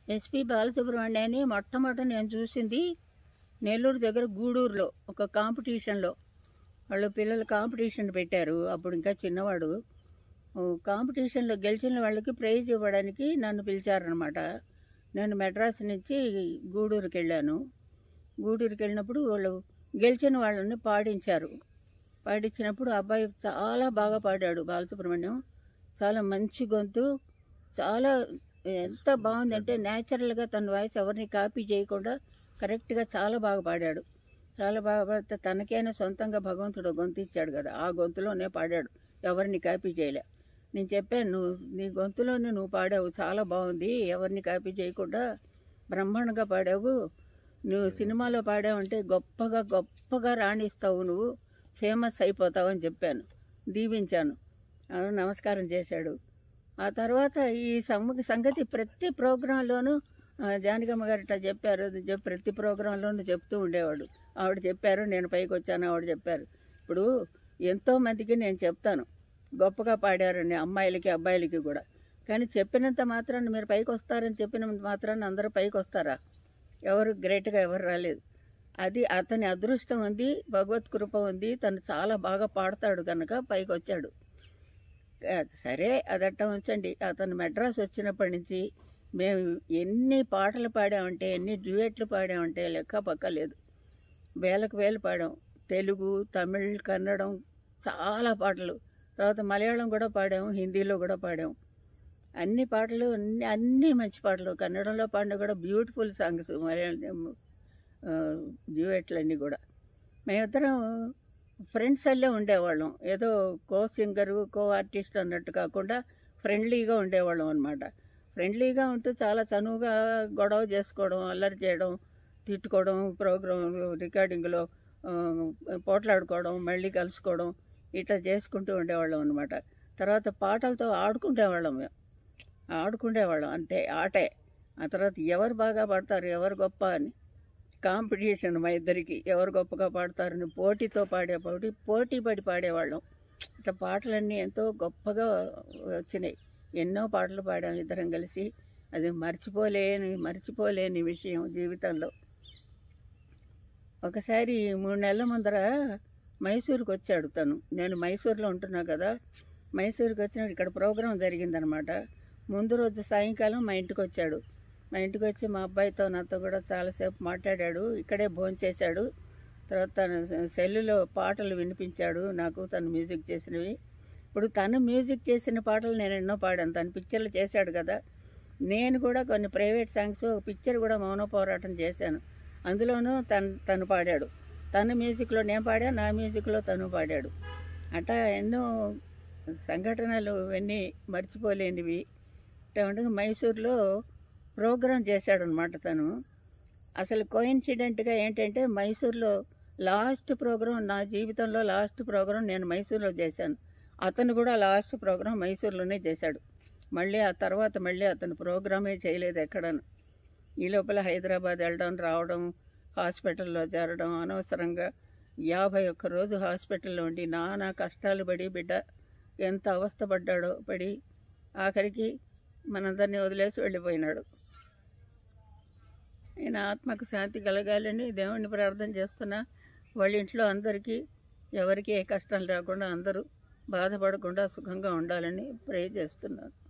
SP బాలసుబ్రహ్మణ్యాన్ని మొట్టమొదట నేను చూసింది నెల్లూరు దగ్గర గూడూరులో ఒక కాంపిటీషన్లో వాళ్ళు పిల్లలు కాంపిటీషన్ పెట్టారు అప్పుడు ఇంకా చిన్నవాడు ఓ కాంపిటీషన్లో గెలిచిన వాళ్ళకి ప్రైజ్ ఇవ్వడానికి నన్ను పిలిచారనమాట నేను మెడ్రాస్ నుంచి గూడూరుకి వెళ్ళాను గూడూరుకి వెళ్ళినప్పుడు వాళ్ళు గెలిచిన వాళ్ళని పాడించారు పాడించినప్పుడు అబ్బాయి చాలా బాగా పాడాడు బాలసుబ్రహ్మణ్యం చాలా మంచి గొంతు చాలా ఎంత బాగుందంటే న్యాచురల్గా తన వాయిస్ ఎవరిని కాపీ చేయకుండా కరెక్ట్గా చాలా బాగా పాడాడు చాలా బాగా పాడితే తనకైనా సొంతంగా భగవంతుడు గొంతు ఇచ్చాడు కదా ఆ గొంతులోనే పాడాడు ఎవరిని కాపీ చేయలే నేను చెప్పాను నువ్వు నీ గొంతులోనే నువ్వు పాడావు చాలా బాగుంది ఎవరిని కాపీ చేయకుండా బ్రహ్మాండంగా పాడావు నువ్వు సినిమాలో పాడావంటే గొప్పగా గొప్పగా రాణిస్తావు నువ్వు ఫేమస్ అయిపోతావు అని చెప్పాను దీవించాను అవును నమస్కారం చేశాడు ఆ తర్వాత ఈ సమ్మ సంగతి ప్రతి ప్రోగ్రాంలోనూ ఆ, జానకమ్మ గారు ఇట్లా చెప్పారు అది చెప్పి ప్రతి ప్రోగ్రాంలోనూ చెప్తూ ఉండేవాడు ఆవిడ చెప్పారు నేను పైకి వచ్చాను ఆవిడ చెప్పారు ఇప్పుడు ఎంతో మందికి నేను చెప్తాను గొప్పగా పాడారని అమ్మాయిలకి అబ్బాయిలకి కూడా కానీ చెప్పినంత మాత్రాన్ని మీరు పైకి వస్తారని చెప్పినంత మాత్రాన్ని అందరూ పైకి వస్తారా ఎవరు గ్రేట్గా ఎవరు రాలేదు అది అతని అదృష్టం ఉంది భగవత్ కృప ఉంది తను చాలా బాగా పాడతాడు కనుక పైకి వచ్చాడు ఆ, సరే అదట్టా ఉంచండి అతను మెడ్రాస్ వచ్చినప్పటి నుంచి మేము ఎన్ని పాటలు పాడామంటే ఎన్ని డ్యూయెట్లు పాడామంటే లెక్క పక్క లేదు వేలకు వేలు పాడాం తెలుగు తమిళ్ కన్నడం చాలా పాటలు తర్వాత మలయాళం కూడా పాడాము హిందీలో కూడా పాడాము అన్ని పాటలు అన్ని అన్ని మంచి పాటలు కన్నడంలో పాడిన కూడా బ్యూటిఫుల్ సాంగ్స్ మలయాళం డ్యూయెట్లు అన్నీ కూడా మేమిద్దరం ఫ్రెండ్స్ అల్లే ఉండేవాళ్ళం ఏదో కో సింగరు కో ఆర్టిస్ట్ అన్నట్టు కాకుండా ఫ్రెండ్లీగా ఉండేవాళ్ళం అనమాట ఫ్రెండ్లీగా ఉంటూ చాలా చనువుగా గొడవ చేసుకోవడం అల్లరి చేయడం తిట్టుకోవడం ప్రోగ్రామ్ రికార్డింగ్లో ఆ, పోట్లాడుకోవడం మళ్ళీ కలుసుకోవడం ఇట్లా చేసుకుంటూ ఉండేవాళ్ళం అనమాట తర్వాత పాటలతో ఆడుకునేవాళ్ళం మేము ఆడుకునేవాళ్ళం అంతే ఆటే ఆ తర్వాత ఎవరు బాగా పాడతారు ఎవరు గొప్ప అని కాంపిటీషన్ మా ఇద్దరికి ఎవరు గొప్పగా పాడతారని పోటీతో పాడే పోటీ పోటీ పడి పాడేవాళ్ళం ఇట్లా పాటలన్నీ ఎంతో గొప్పగా వచ్చినాయి ఎన్నో పాటలు పాడాం ఇద్దరం కలిసి అది మర్చిపోలేని మర్చిపోలేని విషయం జీవితంలో ఒకసారి మూడు నెలల ముందర మైసూరుకి వచ్చాడు తను నేను మైసూరులో ఉంటున్నా కదా మైసూరుకి వచ్చినప్పుడు ఇక్కడ ప్రోగ్రాం జరిగిందనమాట ముందు రోజు సాయంకాలం మా ఇంటికి వచ్చాడు మా ఇంటికి వచ్చి మా అబ్బాయితో నాతో కూడా చాలాసేపు మాట్లాడాడు ఇక్కడే భోంచేశాడు తర్వాత తన సెల్లులో పాటలు వినిపించాడు నాకు తను మ్యూజిక్ చేసినవి ఇప్పుడు తను మ్యూజిక్ చేసిన పాటలు నేను ఎన్నో పాడాను తను పిక్చర్లు చేశాడు కదా నేను కూడా కొన్ని ప్రైవేట్ సాంగ్స్ పిక్చర్ కూడా మౌన పోరాటం చేశాను అందులోనూ తను తను పాడాడు తన మ్యూజిక్లో నేను పాడా నా మ్యూజిక్లో తను పాడాడు అట్లా ఎన్నో సంఘటనలు ఇవన్నీ మర్చిపోలేనివి ఇట్లా ఉండగా మైసూర్లో ప్రోగ్రాం చేశాడనమాట తను అసలు కోయిన్సిడెంట్గా ఏంటంటే మైసూర్లో లాస్ట్ ప్రోగ్రాం నా జీవితంలో లాస్ట్ ప్రోగ్రాం నేను మైసూర్లో చేశాను అతను కూడా లాస్ట్ ప్రోగ్రాం మైసూర్లోనే చేశాడు మళ్ళీ ఆ తర్వాత మళ్ళీ అతను ప్రోగ్రామే చేయలేదు ఎక్కడను ఈ లోపల హైదరాబాద్ వెళ్ళడం రావడం హాస్పిటల్లో చేరడం అనవసరంగా యాభై ఒక్క రోజు హాస్పిటల్లో ఉండి నానా కష్టాలు పడి బిడ్డ ఎంత అవస్థపడ్డాడో పడి ఆఖరికి మనందరినీ వదిలేసి వెళ్ళిపోయినాడు నేను ఆత్మకు శాంతి కలగాలని దేవుణ్ణి ప్రార్థన చేస్తున్నా వాళ్ళ ఇంట్లో అందరికీ ఎవరికి ఏ కష్టం లేకుండా అందరూ బాధపడకుండా సుఖంగా ఉండాలని ప్రే చేస్తున్నాను